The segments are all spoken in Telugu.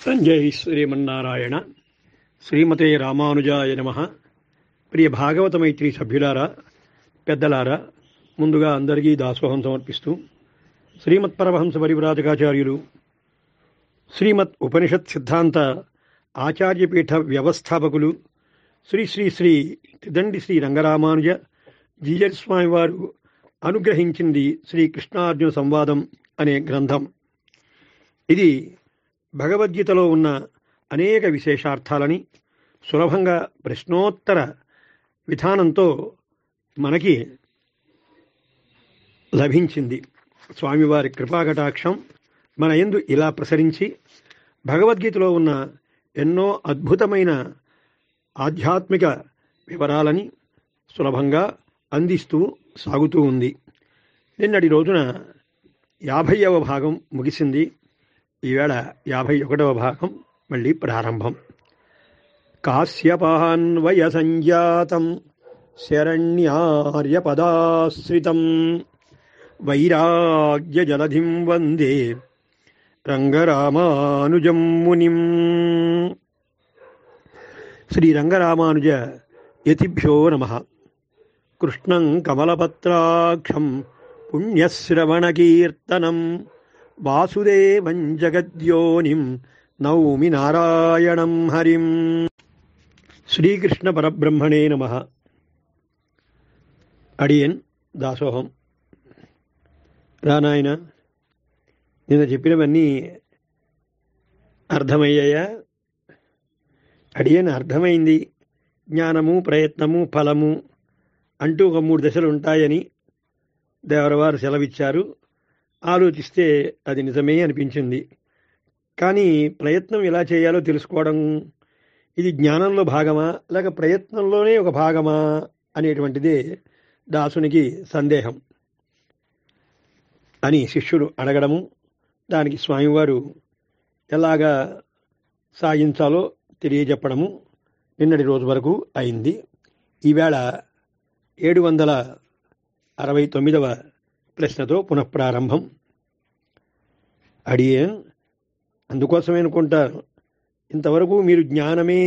జై శ్రీమన్నారాయణ శ్రీమతే రామానుజాయ నమ ప్రియ భాగవత మైత్రి సభ్యులారా పెద్దలారా ముందుగా అందరికీ దాసోహం సమర్పిస్తూ శ్రీమత్ పరమహంస పరివ్రాజకాచార్యులు శ్రీమత్ ఉపనిషత్ సిద్ధాంత ఆచార్యపీఠ వ్యవస్థాపకులు శ్రీ శ్రీ శ్రీ తిదండి శ్రీ రంగరామానుజ జీజర్ స్వామి వారు అనుగ్రహించింది శ్రీ కృష్ణార్జున సంవాదం అనే గ్రంథం ఇది భగవద్గీతలో ఉన్న అనేక విశేషార్థాలని సులభంగా ప్రశ్నోత్తర విధానంతో మనకి లభించింది స్వామివారి కృపాకటాక్షం మన ఎందు ఇలా ప్రసరించి భగవద్గీతలో ఉన్న ఎన్నో అద్భుతమైన ఆధ్యాత్మిక వివరాలని సులభంగా అందిస్తూ సాగుతూ ఉంది నిన్నటి రోజున యాభైవ భాగం ముగిసింది ఈవేళ యాభై ఒకటవ భాగం మళ్ళీ ప్రారంభం కాశ్యపాన్వయ సంజాతం శరణ్యార్యపదాశ్రితం వైరాగ్య జలధిం వందే రంగరామానుజం మునిం శ్రీ రంగరామానుజ యతిభ్యో నమ కృష్ణం కమలపత్రాక్షం పుణ్యశ్రవణకీర్తనం వాసుదేవం జగద్యోనిం నౌమి నారాయణం హరిం శ్రీకృష్ణ పరబ్రహ్మణే నమ అడియన్ దాసోహం రానాయన నిన్న చెప్పినవన్నీ అర్థమయ్యాయా అడియన్ అర్థమైంది జ్ఞానము ప్రయత్నము ఫలము అంటూ ఒక మూడు దశలు ఉంటాయని దేవరవారు సెలవిచ్చారు ఆలోచిస్తే అది నిజమే అనిపించింది కానీ ప్రయత్నం ఎలా చేయాలో తెలుసుకోవడం ఇది జ్ఞానంలో భాగమా లేక ప్రయత్నంలోనే ఒక భాగమా అనేటువంటిదే దాసునికి సందేహం అని శిష్యుడు అడగడము దానికి స్వామివారు ఎలాగా సాగించాలో తెలియజెప్పడము నిన్నటి రోజు వరకు అయింది ఈవేళ ఏడు వందల అరవై తొమ్మిదవ ప్రశ్నతో పునఃప్రారంభం అడిగే అందుకోసమే అనుకుంటారు ఇంతవరకు మీరు జ్ఞానమే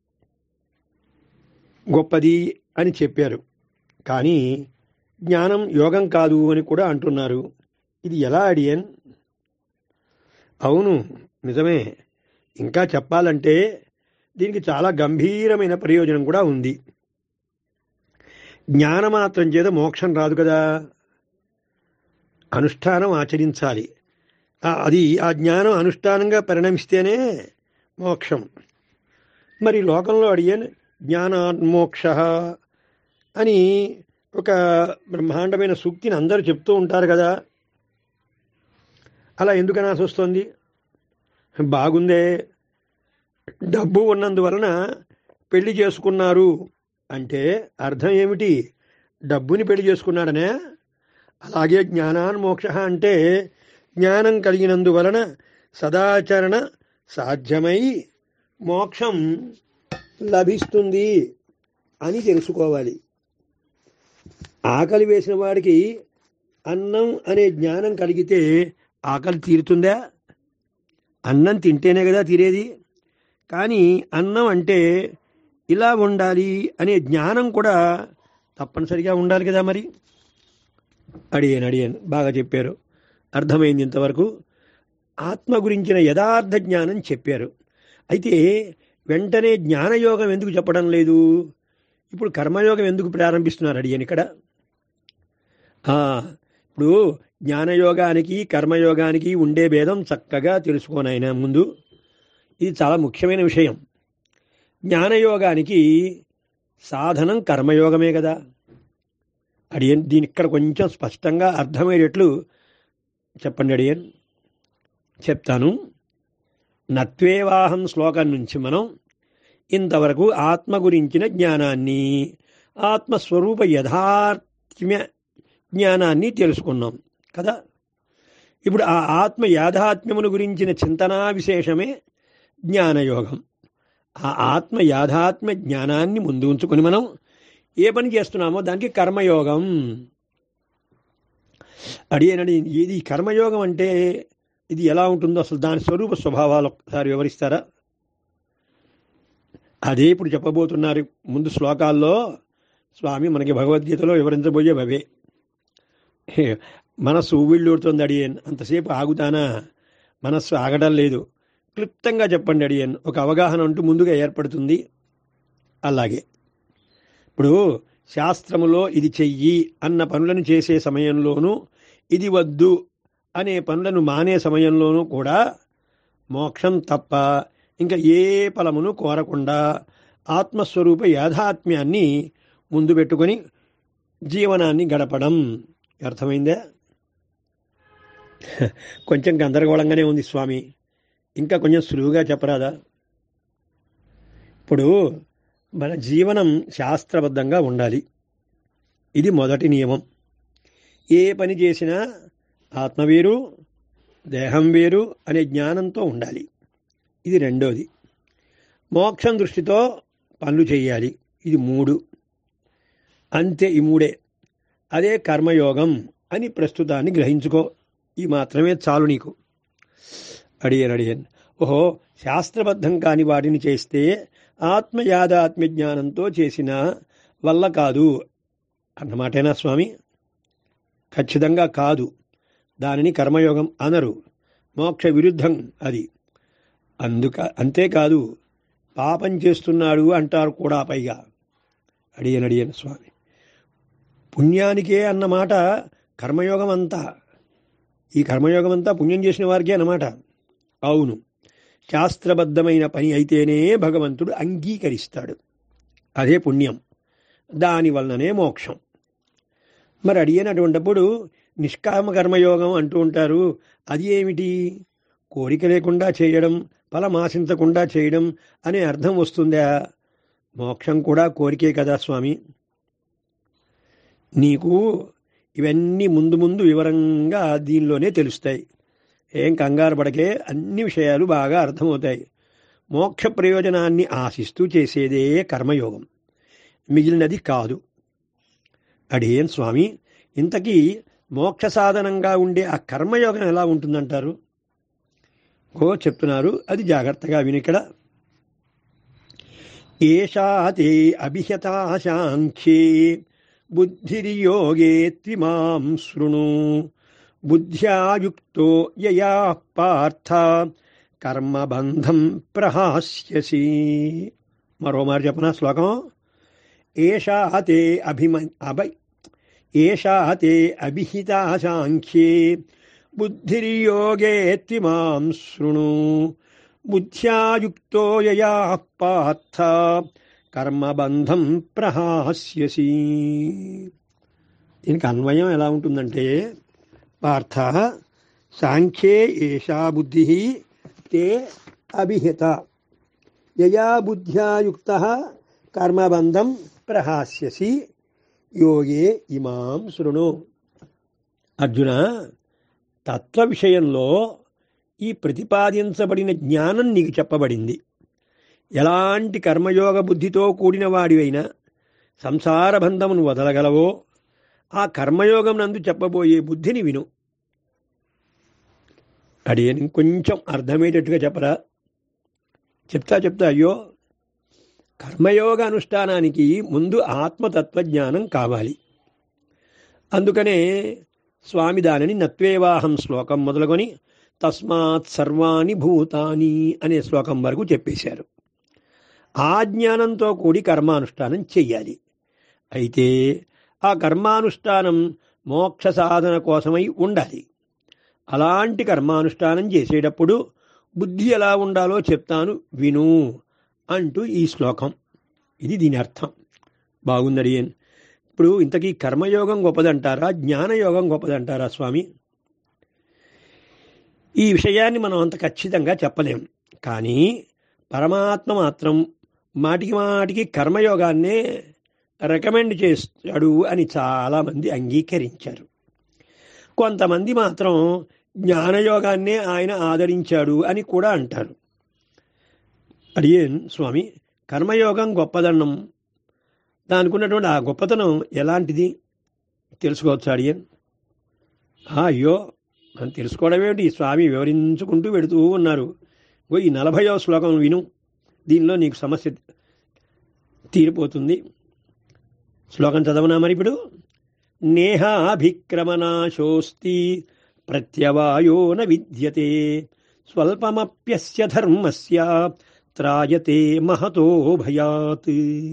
గొప్పది అని చెప్పారు కానీ జ్ఞానం యోగం కాదు అని కూడా అంటున్నారు ఇది ఎలా అడియన్ అవును నిజమే ఇంకా చెప్పాలంటే దీనికి చాలా గంభీరమైన ప్రయోజనం కూడా ఉంది జ్ఞానమాత్రం చేత మోక్షం రాదు కదా అనుష్ఠానం ఆచరించాలి అది ఆ జ్ఞానం అనుష్ఠానంగా పరిణమిస్తేనే మోక్షం మరి లోకంలో అడిగాను జ్ఞానాన్మోక్ష అని ఒక బ్రహ్మాండమైన సూక్తిని అందరూ చెప్తూ ఉంటారు కదా అలా ఎందుకు అనాల్సి వస్తుంది బాగుందే డబ్బు ఉన్నందువలన పెళ్లి చేసుకున్నారు అంటే అర్థం ఏమిటి డబ్బుని పెళ్లి చేసుకున్నాడనే అలాగే జ్ఞానాన్మోక్ష అంటే జ్ఞానం కలిగినందువలన సదాచరణ సాధ్యమై మోక్షం లభిస్తుంది అని తెలుసుకోవాలి ఆకలి వేసిన వాడికి అన్నం అనే జ్ఞానం కలిగితే ఆకలి తీరుతుందా అన్నం తింటేనే కదా తీరేది కానీ అన్నం అంటే ఇలా ఉండాలి అనే జ్ఞానం కూడా తప్పనిసరిగా ఉండాలి కదా మరి అడిగాను అడిగాను బాగా చెప్పారు అర్థమైంది ఇంతవరకు ఆత్మ గురించిన యథార్థ జ్ఞానం చెప్పారు అయితే వెంటనే జ్ఞానయోగం ఎందుకు చెప్పడం లేదు ఇప్పుడు కర్మయోగం ఎందుకు ప్రారంభిస్తున్నారు అడిగాను ఇక్కడ ఇప్పుడు జ్ఞానయోగానికి కర్మయోగానికి ఉండే భేదం చక్కగా తెలుసుకోను ఆయన ముందు ఇది చాలా ముఖ్యమైన విషయం జ్ఞానయోగానికి సాధనం కర్మయోగమే కదా అడియన్ దీని ఇక్కడ కొంచెం స్పష్టంగా అర్థమయ్యేటట్లు చెప్పండి అడియన్ చెప్తాను నత్వేవాహం శ్లోకం నుంచి మనం ఇంతవరకు ఆత్మ గురించిన జ్ఞానాన్ని ఆత్మస్వరూప యథార్థ్య జ్ఞానాన్ని తెలుసుకున్నాం కదా ఇప్పుడు ఆ ఆత్మ యాథాత్మ్యమును గురించిన చింతనా విశేషమే జ్ఞానయోగం ఆ ఆత్మ యాథాత్మ్య జ్ఞానాన్ని ముందు ఉంచుకొని మనం ఏ పని చేస్తున్నామో దానికి కర్మయోగం అడిగేనడి ఇది కర్మయోగం అంటే ఇది ఎలా ఉంటుందో అసలు దాని స్వరూప స్వభావాలు ఒకసారి వివరిస్తారా అదే ఇప్పుడు చెప్పబోతున్నారు ముందు శ్లోకాల్లో స్వామి మనకి భగవద్గీతలో వివరించబోయే అవే హే, మనస్సు ఊవిళ్ళూరుతుంది అడియన్ అంతసేపు ఆగుతానా మనస్సు ఆగడం లేదు క్లుప్తంగా చెప్పండి అడియన్ ఒక అవగాహన అంటూ ముందుగా ఏర్పడుతుంది అలాగే ఇప్పుడు శాస్త్రములో ఇది చెయ్యి అన్న పనులను చేసే సమయంలోనూ ఇది వద్దు అనే పనులను మానే సమయంలోనూ కూడా మోక్షం తప్ప ఇంకా ఏ ఫలమును కోరకుండా ఆత్మస్వరూప యాథాత్మ్యాన్ని ముందు పెట్టుకొని జీవనాన్ని గడపడం అర్థమైందా కొంచెం గందరగోళంగానే ఉంది స్వామి ఇంకా కొంచెం సులువుగా చెప్పరాదా ఇప్పుడు మన జీవనం శాస్త్రబద్ధంగా ఉండాలి ఇది మొదటి నియమం ఏ పని చేసినా ఆత్మ వేరు దేహం వేరు అనే జ్ఞానంతో ఉండాలి ఇది రెండోది మోక్షం దృష్టితో పనులు చేయాలి ఇది మూడు అంతే ఈ మూడే అదే కర్మయోగం అని ప్రస్తుతాన్ని గ్రహించుకో ఈ మాత్రమే చాలు నీకు అడియన్ అడియన్ ఓహో శాస్త్రబద్ధం కాని వాటిని చేస్తే ఆత్మయాదాత్మ్య జ్ఞానంతో చేసిన వల్ల కాదు అన్నమాటేనా స్వామి ఖచ్చితంగా కాదు దానిని కర్మయోగం అనరు మోక్ష విరుద్ధం అది అందుక అంతేకాదు పాపం చేస్తున్నాడు అంటారు కూడా పైగా అడియన్ అడియన్ స్వామి పుణ్యానికే అన్నమాట కర్మయోగం అంతా ఈ కర్మయోగం అంతా పుణ్యం చేసిన వారికే అన్నమాట అవును శాస్త్రబద్ధమైన పని అయితేనే భగవంతుడు అంగీకరిస్తాడు అదే పుణ్యం దాని వలననే మోక్షం మరి అడిగినటువంటిప్పుడు నిష్కామ కర్మయోగం అంటూ ఉంటారు అది ఏమిటి కోరిక లేకుండా చేయడం ఫలమాశించకుండా చేయడం అనే అర్థం వస్తుందా మోక్షం కూడా కోరికే కదా స్వామి నీకు ఇవన్నీ ముందు ముందు వివరంగా దీనిలోనే తెలుస్తాయి ఏం కంగారు పడకే అన్ని విషయాలు బాగా అర్థమవుతాయి మోక్ష ప్రయోజనాన్ని ఆశిస్తూ చేసేదే కర్మయోగం మిగిలినది కాదు అడేం స్వామి ఇంతకీ మోక్ష సాధనంగా ఉండే ఆ కర్మయోగం ఎలా ఉంటుందంటారు ఓ చెప్తున్నారు అది జాగ్రత్తగా వినిక్కడ ఏషా తే అభిహతాశాంఖ్యే బుద్ధిర్యోగే త్విమాం శృణు బుద్ధ్యాయుక్తో యయా పార్థ కర్మబంధం ప్రహాస్యసి మరో మారు చెప్పనా శ్లోకం ఏషా తే అభిమ అభ ఏషా తే అభిహితాశాంఖ్యే బుద్ధిర్యోగే త్విమాం శృణు బుద్ధ్యాయుక్తో యయా పార్థ కర్మబంధం ప్రహాస్యసి దీనికి అన్వయం ఎలా ఉంటుందంటే పార్థ సాంఖ్యే ఏషా బుద్ధి తే అభిహిత యయా బుద్ధ్యాయుక్త కర్మబంధం ప్రహాస్యసి యోగే ఇమాం శృణు అర్జున తత్వ విషయంలో ఈ ప్రతిపాదించబడిన జ్ఞానం నీకు చెప్పబడింది ఎలాంటి కర్మయోగ బుద్ధితో కూడిన వాడివైనా సంసార బంధమును వదలగలవో ఆ కర్మయోగం నందు చెప్పబోయే బుద్ధిని విను అడియని కొంచెం అర్థమయ్యేటట్టుగా చెప్పరా చెప్తా చెప్తా అయ్యో కర్మయోగ అనుష్ఠానానికి ముందు ఆత్మతత్వజ్ఞానం కావాలి అందుకనే స్వామి దానిని నత్వేవాహం శ్లోకం మొదలుకొని తస్మాత్ సర్వాణి భూతాని అనే శ్లోకం వరకు చెప్పేశారు ఆ జ్ఞానంతో కూడి కర్మానుష్ఠానం చెయ్యాలి అయితే ఆ కర్మానుష్ఠానం మోక్ష సాధన కోసమై ఉండాలి అలాంటి కర్మానుష్ఠానం చేసేటప్పుడు బుద్ధి ఎలా ఉండాలో చెప్తాను విను అంటూ ఈ శ్లోకం ఇది దీని అర్థం బాగుంది అన్ ఇప్పుడు ఇంతకీ కర్మయోగం గొప్పదంటారా జ్ఞానయోగం గొప్పదంటారా స్వామి ఈ విషయాన్ని మనం అంత ఖచ్చితంగా చెప్పలేం కానీ పరమాత్మ మాత్రం మాటికి మాటికి కర్మయోగాన్నే రికమెండ్ చేస్తాడు అని చాలామంది అంగీకరించారు కొంతమంది మాత్రం జ్ఞానయోగాన్నే ఆయన ఆదరించాడు అని కూడా అంటారు అడియన్ స్వామి కర్మయోగం గొప్పదన్నం దానికి ఉన్నటువంటి ఆ గొప్పతనం ఎలాంటిది తెలుసుకోవచ్చు అడియన్ ఆ, అయ్యో మనం తెలుసుకోవడం ఏమిటి స్వామి వివరించుకుంటూ వెడుతూ ఉన్నారు ఓ ఈ నలభైవ శ్లోకం విను దీనిలో నీకు సమస్య తీరిపోతుంది శ్లోకం చదవనా మరి ఇప్పుడు నేహాభిక్రమనాశోస్తి ప్రత్యవాయో న విద్యతే స్వల్పమప్యస్య ధర్మస్య త్రాయతే మహతో భయాత్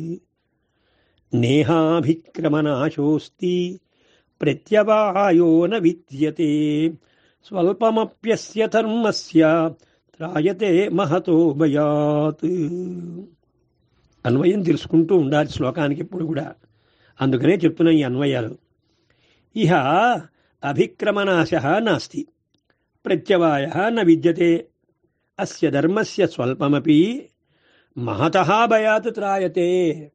నేహాభిక్రమనాశోస్తి ప్రత్యవాయో న విద్యతే స్వల్పమప్యస్య ధర్మస్య త్రాయతే మహతో భయాత్ అన్వయం తెలుసుకుంటూ ఉండాలి శ్లోకానికి ఎప్పుడు కూడా అందుకనే చెప్తున్నా ఈ అన్వయాలు ఇహ అభిక్రమనాశ నాస్తి ప్రత్యవాయ న విద్యతే అస్య ధర్మస్య స్వల్పమపి మహత భయాత్ త్రాయతే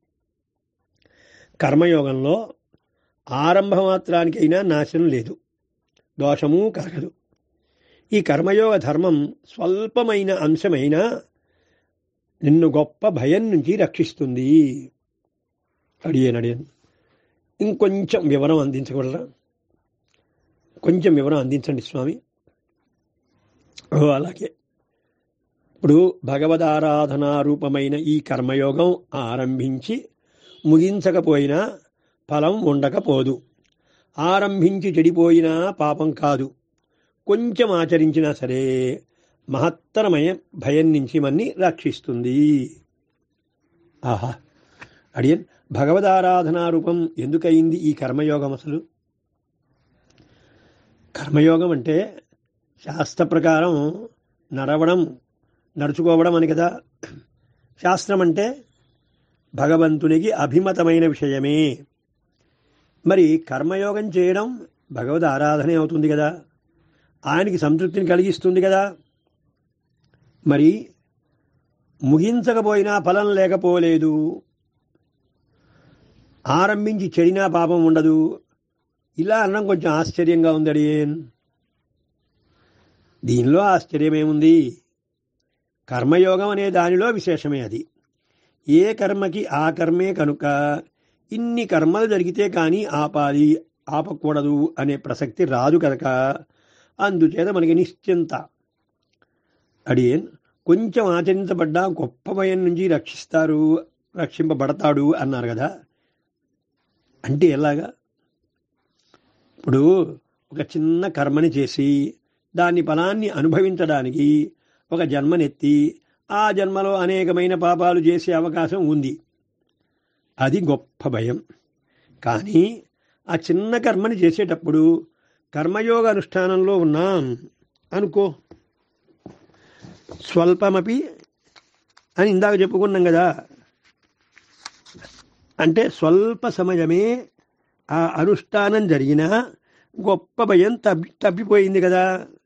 కర్మయోగంలో ఆరంభమాత్రానికైనా నాశనం లేదు దోషము కలగదు ఈ కర్మయోగ ధర్మం స్వల్పమైన అంశమైన నిన్ను గొప్ప భయం నుంచి రక్షిస్తుంది అడిగాను అడిగాను ఇంకొంచెం వివరం అందించగలరా కొంచెం వివరం అందించండి స్వామి ఓ అలాగే ఇప్పుడు భగవదారాధనా రూపమైన ఈ కర్మయోగం ఆరంభించి ముగించకపోయినా ఫలం ఉండకపోదు ఆరంభించి చెడిపోయినా పాపం కాదు కొంచెం ఆచరించినా సరే మహత్తరమైన భయం నుంచి మన్ని రక్షిస్తుంది ఆహా అడియన్ భగవదారాధనా రూపం ఎందుకయింది ఈ కర్మయోగం అసలు కర్మయోగం అంటే శాస్త్ర ప్రకారం నడవడం నడుచుకోవడం అని కదా శాస్త్రం అంటే భగవంతునికి అభిమతమైన విషయమే మరి కర్మయోగం చేయడం భగవద్ ఆరాధనే అవుతుంది కదా ఆయనకి సంతృప్తిని కలిగిస్తుంది కదా మరి ముగించకపోయినా ఫలం లేకపోలేదు ఆరంభించి చెడినా పాపం ఉండదు ఇలా అనడం కొంచెం ఆశ్చర్యంగా ఉంది అడియేన్ దీనిలో ఆశ్చర్యమేముంది కర్మయోగం అనే దానిలో విశేషమే అది ఏ కర్మకి ఆ కర్మే కనుక ఇన్ని కర్మలు జరిగితే కానీ ఆపాలి ఆపకూడదు అనే ప్రసక్తి రాదు కనుక అందుచేత మనకి నిశ్చింత అడియన్ కొంచెం ఆచరించబడ్డా గొప్ప భయం నుంచి రక్షిస్తారు రక్షింపబడతాడు అన్నారు కదా అంటే ఎలాగా ఇప్పుడు ఒక చిన్న కర్మని చేసి దాని ఫలాన్ని అనుభవించడానికి ఒక జన్మనెత్తి ఆ జన్మలో అనేకమైన పాపాలు చేసే అవకాశం ఉంది అది గొప్ప భయం కానీ ఆ చిన్న కర్మని చేసేటప్పుడు కర్మయోగ అనుష్ఠానంలో ఉన్నాం అనుకో స్వల్పమపి అని ఇందాక చెప్పుకున్నాం కదా అంటే స్వల్ప సమయమే ఆ అనుష్ఠానం జరిగినా గొప్ప భయం తప్పి తప్పిపోయింది కదా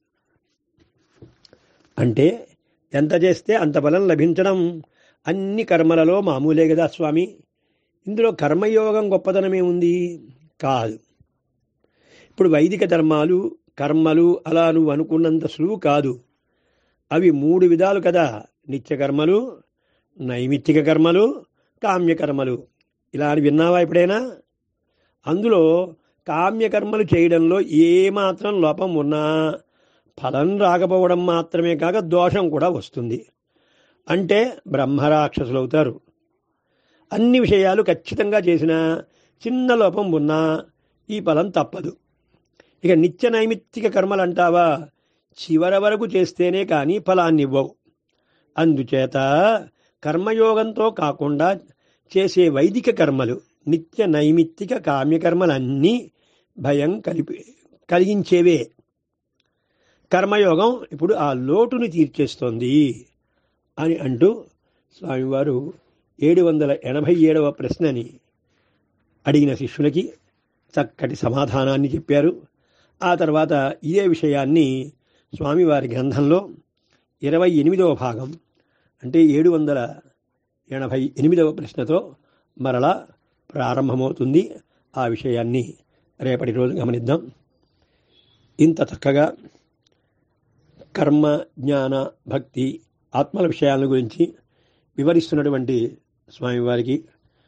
అంటే ఎంత చేస్తే అంత బలం లభించడం అన్ని కర్మలలో మామూలే కదా స్వామి ఇందులో కర్మయోగం గొప్పతనమే ఉంది కాదు ఇప్పుడు వైదిక ధర్మాలు కర్మలు అలా నువ్వు అనుకున్నంత సులువు కాదు అవి మూడు విధాలు కదా నిత్య కర్మలు నైమిత్తిక కర్మలు కామ్యకర్మలు ఇలా అని విన్నావా ఎప్పుడైనా అందులో కామ్యకర్మలు చేయడంలో ఏమాత్రం లోపం ఉన్నా ఫలం రాకపోవడం మాత్రమే కాక దోషం కూడా వస్తుంది అంటే బ్రహ్మరాక్షసులు అవుతారు అన్ని విషయాలు ఖచ్చితంగా చేసినా చిన్న లోపం ఉన్నా ఈ ఫలం తప్పదు ఇక నిత్య నైమిత్తిక కర్మలు అంటావా చివరి వరకు చేస్తేనే కానీ ఫలాన్ని ఇవ్వవు అందుచేత కర్మయోగంతో కాకుండా చేసే వైదిక కర్మలు నిత్య నైమిత్తిక కామ్యకర్మలన్నీ భయం కలిపి కలిగించేవే కర్మయోగం ఇప్పుడు ఆ లోటుని తీర్చేస్తోంది అని అంటూ స్వామివారు ఏడు వందల ఎనభై ఏడవ ప్రశ్నని అడిగిన శిష్యులకి చక్కటి సమాధానాన్ని చెప్పారు ఆ తర్వాత ఇదే విషయాన్ని స్వామివారి గ్రంథంలో ఇరవై ఎనిమిదవ భాగం అంటే ఏడు వందల ఎనభై ఎనిమిదవ ప్రశ్నతో మరలా ప్రారంభమవుతుంది ఆ విషయాన్ని రేపటి రోజు గమనిద్దాం ఇంత చక్కగా కర్మ జ్ఞాన భక్తి ఆత్మల విషయాల గురించి వివరిస్తున్నటువంటి స్వామివారికి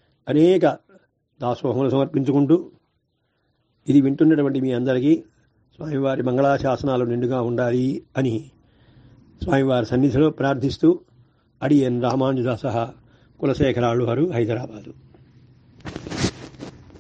అనేక దాసోహములు సమర్పించుకుంటూ ఇది వింటున్నటువంటి మీ అందరికీ స్వామివారి మంగళాశాసనాలు నిండుగా ఉండాలి అని స్వామివారి సన్నిధిలో ప్రార్థిస్తూ అడియన్ రామానుజదాస కులశేఖరాళ్ళు వారు హైదరాబాదు